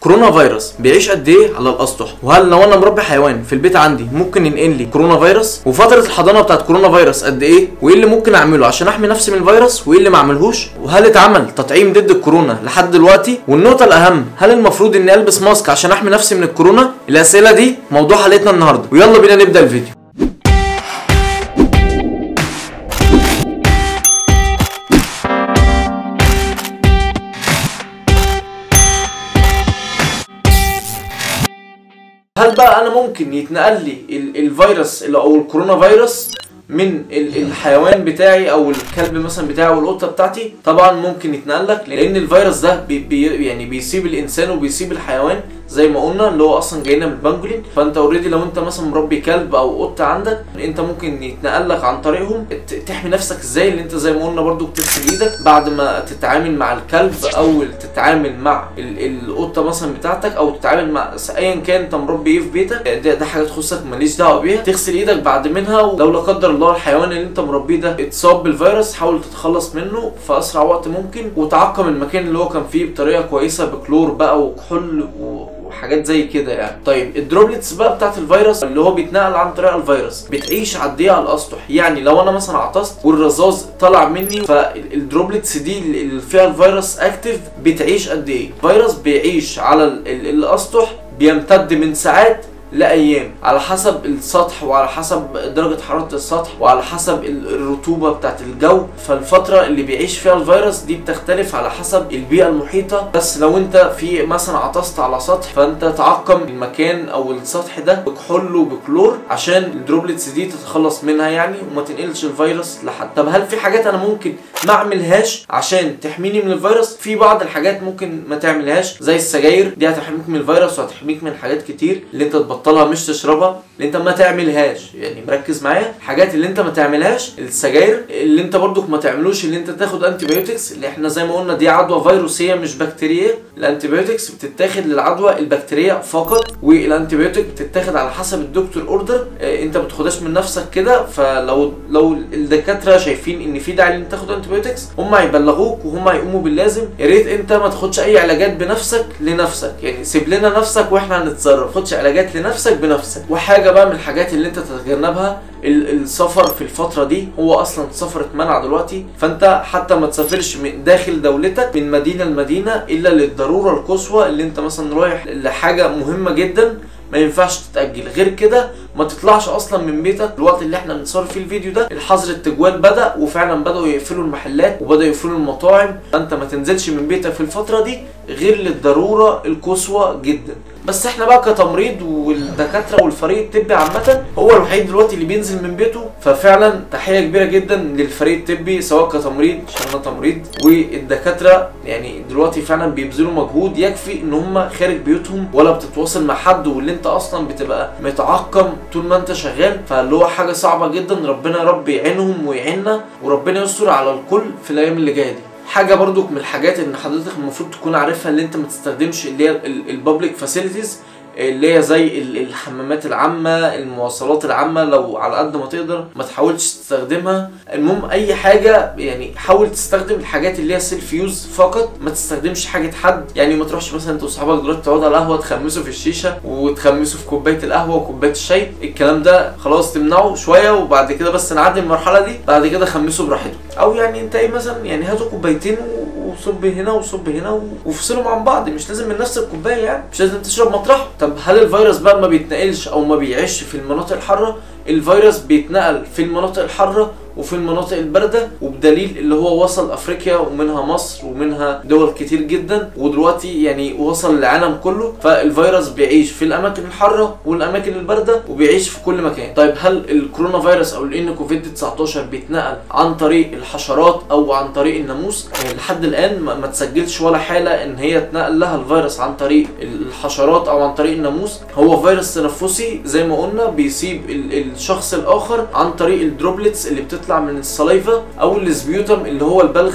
كورونا فيروس بيعيش قد ايه على الاسطح وهل لو انا مربي حيوان في البيت عندي ممكن ينقل لي كورونا فيروس وفتره الحضانه بتاعت كورونا فيروس قد ايه وايه اللي ممكن اعمله عشان احمي نفسي من الفيروس وايه اللي ما اعملهوش وهل اتعمل تطعيم ضد الكورونا لحد دلوقتي والنقطه الاهم هل المفروض اني البس ماسك عشان احمي نفسي من الكورونا الاسئله دي موضوع حلقتنا النهارده ويلا بينا نبدا الفيديو هل بقى انا ممكن يتنقل لي ال- الفيروس اللي- او الكورونا فيروس من ال- الحيوان بتاعي او الكلب مثلا بتاعي او القطه بتاعتي طبعا ممكن يتنقل لك لان الفيروس ده بي بي يعني بيصيب الانسان وبيصيب الحيوان زي ما قلنا اللي هو اصلا جاينا من البانجولين فانت اوريدي لو انت مثلا مربي كلب او قطه عندك انت ممكن يتنقل لك عن طريقهم ت- تحمي نفسك ازاي اللي انت زي ما قلنا برضو بتغسل ايدك بعد ما تتعامل مع الكلب او تتعامل مع ال- القطه مثلا بتاعتك او تتعامل مع س- ايا كان انت مربي ايه في بيتك ده, ده حاجه تخصك ماليش دعوه بيها تغسل ايدك بعد منها ولو لا قدر الله الحيوان اللي انت مربيه ده اتصاب بالفيروس حاول تتخلص منه في اسرع وقت ممكن وتعقم المكان اللي هو كان فيه بطريقه كويسه بكلور بقى وكحول و... وحاجات زي كده يعني طيب الدروبلتس بقى بتاعت الفيروس اللي هو بيتنقل عن طريق الفيروس بتعيش على الدقيقه على الاسطح يعني لو انا مثلا عطست والرذاذ طلع مني فالدروبلتس دي اللي فيها الفيروس اكتف بتعيش قد ايه فيروس بيعيش على ال- ال- الاسطح بيمتد من ساعات لايام على حسب السطح وعلى حسب درجه حراره السطح وعلى حسب ال- الرطوبه بتاعت الجو فالفتره اللي بيعيش فيها الفيروس دي بتختلف على حسب البيئه المحيطه بس لو انت في مثلا عطست على سطح فانت تعقم المكان او السطح ده بكحول وبكلور عشان الدروبلتس دي تتخلص منها يعني وما تنقلش الفيروس لحد طب هل في حاجات انا ممكن ما اعملهاش عشان تحميني من الفيروس في بعض الحاجات ممكن ما تعملهاش زي السجاير دي هتحميك من الفيروس وهتحميك من حاجات كتير اللي انت تبطلها مش تشربها اللي انت ما تعملهاش يعني مركز معايا الحاجات اللي انت ما تعملهاش السجاير اللي انت برضك ما تعملوش اللي انت تاخد انتي بايوتكس اللي احنا زي ما قلنا دي عدوى فيروسيه مش بكتيريه الانتي بايوتكس بتتاخد للعدوى البكتيريه فقط والانتي بايوتك بتتاخد على حسب الدكتور اوردر اه انت ما بتاخدهاش من نفسك كده فلو لو الدكاتره شايفين ان في داعي ان انت تاخد انتي بايوتكس هم هيبلغوك وهم هيقوموا باللازم يا ريت انت ما تاخدش اي علاجات بنفسك لنفسك يعني سيب لنا نفسك واحنا هنتصرف خدش علاجات لنفسك بنفسك وحاجه بقى من الحاجات اللي انت تتجنبها ال- السفر في الفتره دي هو اصلا السفر اتمنع دلوقتي فانت حتى ما تسافرش من داخل دولتك من مدينه لمدينه الا للضروره القصوى اللي انت مثلا رايح لحاجه مهمه جدا ما ينفعش تتأجل غير كده ما تطلعش اصلا من بيتك الوقت اللي احنا بنصور فيه الفيديو ده الحظر التجوال بدا وفعلا بداوا يقفلوا المحلات وبداوا يقفلوا المطاعم فانت ما تنزلش من بيتك في الفتره دي غير للضروره القصوى جدا بس احنا بقى كتمريض والدكاتره والفريق الطبي عامه هو الوحيد دلوقتي اللي بينزل من بيته ففعلا تحيه كبيره جدا للفريق الطبي سواء كتمريض عشان انا تمريض والدكاتره يعني دلوقتي فعلا بيبذلوا مجهود يكفي ان هم خارج بيوتهم ولا بتتواصل مع حد واللي انت اصلا بتبقى متعقم طول ما انت شغال فاللي هو حاجه صعبه جدا ربنا يا رب يعينهم ويعيننا وربنا يستر على الكل في الايام اللي جايه دي حاجه برضو من الحاجات ان حضرتك المفروض تكون عارفها اللي انت ما تستخدمش اللي هي البابليك فاسيلتيز اللي هي زي ال- الحمامات العامة المواصلات العامة لو على قد ما تقدر ما تحاولش تستخدمها المهم اي حاجة يعني حاول تستخدم الحاجات اللي هي سيلف يوز فقط ما تستخدمش حاجة حد يعني ما تروحش مثلا انت واصحابك دلوقتي تقعدوا على القهوة تخمسوا في الشيشة وتخمسوا في كوباية القهوة وكوباية الشاي الكلام ده خلاص تمنعه شوية وبعد كده بس نعدي المرحلة دي بعد كده خمسوا براحتكم او يعني انت ايه مثلا يعني هاتوا كوبايتين و- وصب هنا وصب هنا و- وافصلهم عن بعض مش لازم من نفس الكوبايه يعني مش لازم تشرب مطرحه طب هل الفيروس بقى ما بيتنقلش او ما بيعيش في المناطق الحاره الفيروس بيتنقل في المناطق الحاره وفي المناطق البارده وبدليل اللي هو وصل افريقيا ومنها مصر ومنها دول كتير جدا ودلوقتي يعني وصل للعالم كله فالفيروس بيعيش في الاماكن الحاره والاماكن البارده وبيعيش في كل مكان طيب هل الكورونا فيروس او الان كوفيد 19 بيتنقل عن طريق الحشرات او عن طريق الناموس يعني لحد الان ما ما تسجلش ولا حاله ان هي اتنقل لها الفيروس عن طريق الحشرات او عن طريق الناموس هو فيروس تنفسي زي ما قلنا بيصيب ال- الشخص الاخر عن طريق الدروبلتس اللي بتطلع من السلايفا او السبيوتم اللي هو البلغم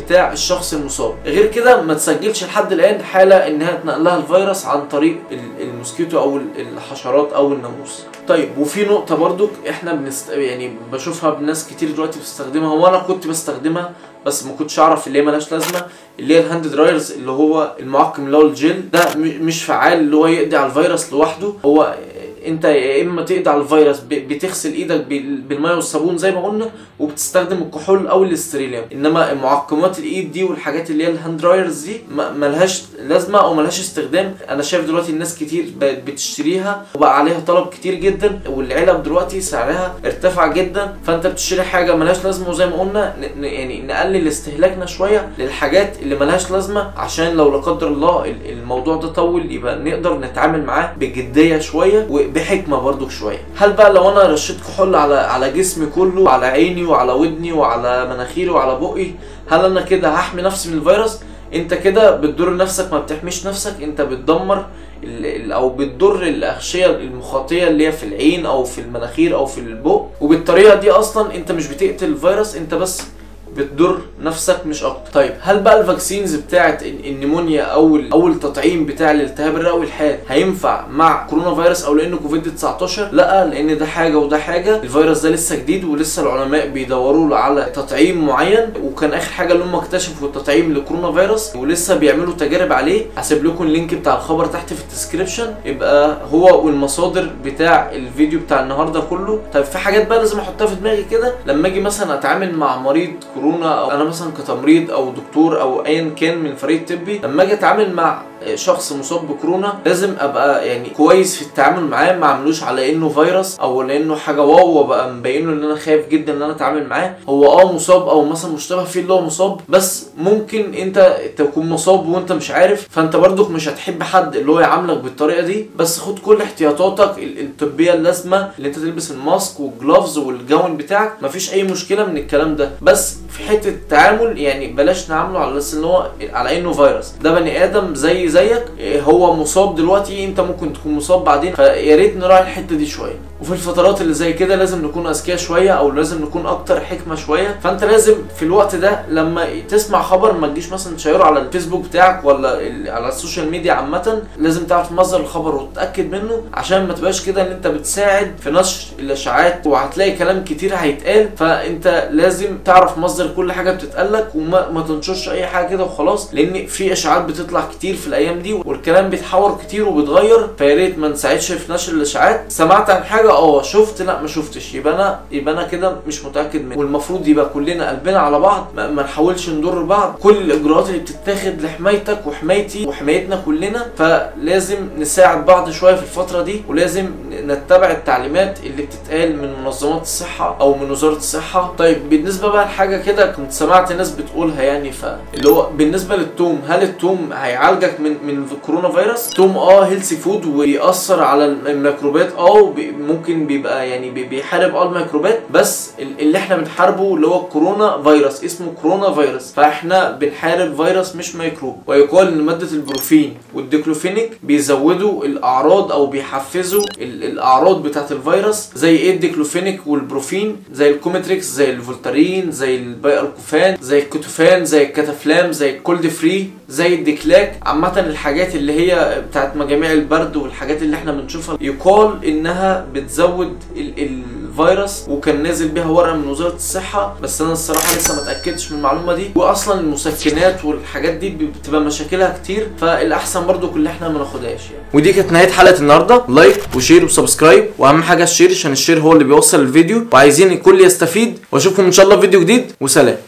بتاع الشخص المصاب غير كده ما تسجلش لحد الان حاله انها اتنقل لها الفيروس عن طريق ال- الموسكيتو او ال- الحشرات او الناموس طيب وفي نقطة برضو احنا بنست... يعني بشوفها ناس كتير دلوقتي بتستخدمها وانا كنت بستخدمها بس ما كنتش اعرف اللي هي ملهاش لازمه اللي هي الهاند درايرز اللي هو المعقم اللي هو الجل ده م- مش فعال اللي هو يقضي على الفيروس لوحده هو انت يا اما تقضي على الفيروس ب- بتغسل ايدك بال- بالميه والصابون زي ما قلنا وبتستخدم الكحول او الاستريليوم انما معقمات الايد دي والحاجات اللي هي الهاند درايرز دي ما- ملهاش لازمه او ملهاش استخدام انا شايف دلوقتي الناس كتير بقت بتشتريها وبقى عليها طلب كتير جدا والعلب دلوقتي سعرها ارتفع جدا فانت بتشتري حاجه ملهاش لازمه وزي ما قلنا ن- ن- يعني نقلل استهلاكنا شويه للحاجات اللي ملهاش لازمه عشان لو لا قدر الله ال- الموضوع ده طول يبقى نقدر نتعامل معاه بجديه شويه وبحكمه برضو شويه هل بقى لو انا رشيت كحول على على جسمي كله وعلى عيني وعلى ودني وعلى مناخيري وعلى بقي هل انا كده هحمي نفسي من الفيروس انت كده بتضر نفسك ما بتحميش نفسك انت بتدمر ال- ال- او بتضر الاغشيه المخاطيه اللي هي في العين او في المناخير او في البق وبالطريقه دي اصلا انت مش بتقتل الفيروس انت بس بتضر نفسك مش اكتر طيب هل بقى الفاكسينز بتاعه ال- النمونيا او ال- او التطعيم بتاع الالتهاب الرئوي الحاد هينفع مع كورونا فيروس او لانه كوفيد 19 لا لان ده حاجه وده حاجه الفيروس ده لسه جديد ولسه العلماء بيدوروا له على تطعيم معين وكان اخر حاجه اللي هم اكتشفوا التطعيم لكورونا فيروس ولسه بيعملوا تجارب عليه هسيب لكم اللينك بتاع الخبر تحت في الديسكريبشن يبقى هو والمصادر بتاع الفيديو بتاع النهارده كله طيب في حاجات بقى لازم احطها في دماغي كده لما اجي مثلا اتعامل مع مريض كورونا او انا مثلا كتمريض او دكتور او ايا كان من الفريق الطبي لما اجي اتعامل مع شخص مصاب بكورونا لازم ابقى يعني كويس في التعامل معاه ما اعملوش على انه فيروس او لانه حاجه واو وابقى مبينه ان انا خايف جدا ان انا اتعامل معاه هو اه مصاب او مثلا مشتبه فيه اللي هو مصاب بس ممكن انت تكون مصاب وانت مش عارف فانت برضك مش هتحب حد اللي هو يعاملك بالطريقه دي بس خد كل احتياطاتك ال- الطبيه اللازمه اللي انت تلبس الماسك والجلافز والجاون بتاعك مفيش اي مشكله من الكلام ده بس في حته التعامل يعني بلاش نعامله على اساس ان هو على انه فيروس ده بني ادم زي زيك إيه، هو مصاب دلوقتي انت ممكن تكون مصاب بعدين فيا ريت نراعي الحته دي شويه وفي الفترات اللي زي كده لازم نكون اذكياء شويه او لازم نكون اكتر حكمه شويه فانت لازم في الوقت ده لما تسمع خبر ما تجيش مثلا تشيره على الفيسبوك بتاعك ولا ال- على السوشيال ميديا عامه لازم تعرف مصدر الخبر وتتاكد منه عشان ما تبقاش كده ان انت بتساعد في نشر الاشاعات وهتلاقي كلام كتير هيتقال فانت لازم تعرف مصدر كل حاجه بتتقالك وما ما تنشرش اي حاجه كده وخلاص لان في اشاعات بتطلع كتير في الايام دي والكلام بيتحور كتير وبيتغير فيا ريت ما نساعدش في نشر الاشاعات سمعت عن حاجه اه شفت لا ما شفتش يبقى انا يبقى انا كده مش متاكد منه والمفروض يبقى كلنا قلبنا على بعض ما, ما نحاولش نضر بعض كل الاجراءات اللي بتتاخد لحمايتك وحمايتي وحمايتنا كلنا فلازم نساعد بعض شويه في الفتره دي ولازم نتبع التعليمات اللي بتتقال من منظمات الصحه او من وزاره الصحه طيب بالنسبه بقى لحاجه كده كنت سمعت ناس بتقولها يعني فاللي هو بالنسبه للتوم هل التوم هيعالجك من من كورونا فيروس توم اه هيلثي فود ويأثر على الميكروبات اه وبي- ممكن بيبقى يعني بي- بيحارب اه الميكروبات بس ال- اللي احنا بنحاربه اللي هو كورونا فيروس اسمه كورونا فيروس فاحنا بنحارب فيروس مش ميكروب ويقال ان ماده البروفين والديكلوفينيك بيزودوا الاعراض او بيحفزوا ال- الاعراض بتاعه الفيروس زي ايه الديكلوفينيك والبروفين زي الكوميتريكس زي الفولتارين زي البيالكوفان زي الكوتوفان زي الكتافلام زي الكولد فري زي الديكلاك عامة الحاجات اللي هي بتاعت مجاميع البرد والحاجات اللي احنا بنشوفها يقال انها بتزود ال الفيروس وكان نازل بيها ورقة من وزارة الصحة بس انا الصراحة لسه ما اتأكدتش من المعلومة دي واصلا المسكنات والحاجات دي بتبقى مشاكلها كتير فالاحسن برضو كل احنا ما ناخدهاش يعني ودي كانت نهاية حلقة النهاردة لايك وشير وسبسكرايب واهم حاجة الشير عشان الشير هو اللي بيوصل الفيديو وعايزين الكل يستفيد واشوفكم ان شاء الله في فيديو جديد وسلام